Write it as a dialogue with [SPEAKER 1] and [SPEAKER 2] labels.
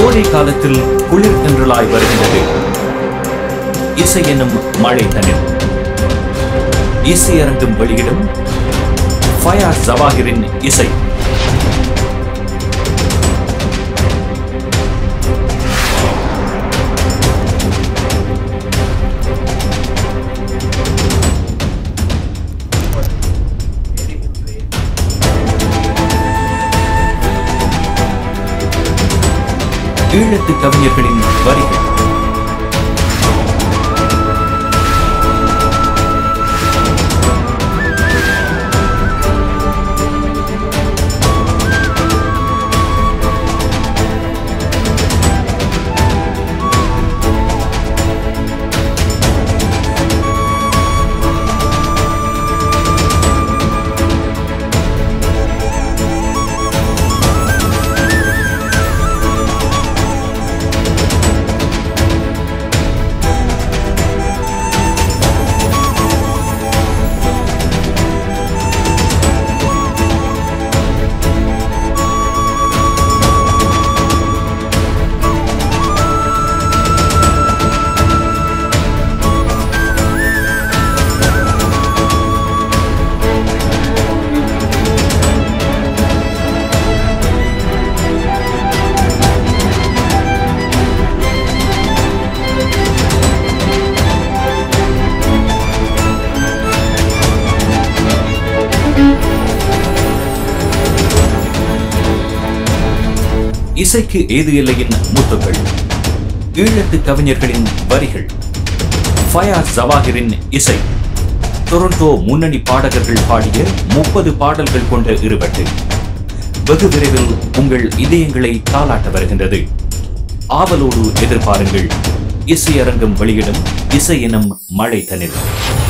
[SPEAKER 1] கோடை காலத்தில் குளிர் தென்றலாய் வருகின்றது இசை என்னும் மழை தனில் இசையரங்கும் வெளியிடும் ஃபயாஸ் ஜவாஹிரின் இசை ஈழத்து கவிஞர்களின் வரிகள் இசைக்கு ஏது இல்லையின் முத்துகள் ஈழத்து கவிஞர்களின் வரிகள் ஃபயாஸ் ஜவாஹிரின் இசை டொரண்டோ முன்னணி பாடகர்கள் பாடிய முப்பது பாடல்கள் கொண்ட இருவட்டு வெகு விரைவில் உங்கள் இதயங்களை தாளாட்ட வருகின்றது ஆவலோடு எதிர்பாருங்கள் இசையரங்கம் வெளியிடும் இசை எனும் மழை தனில்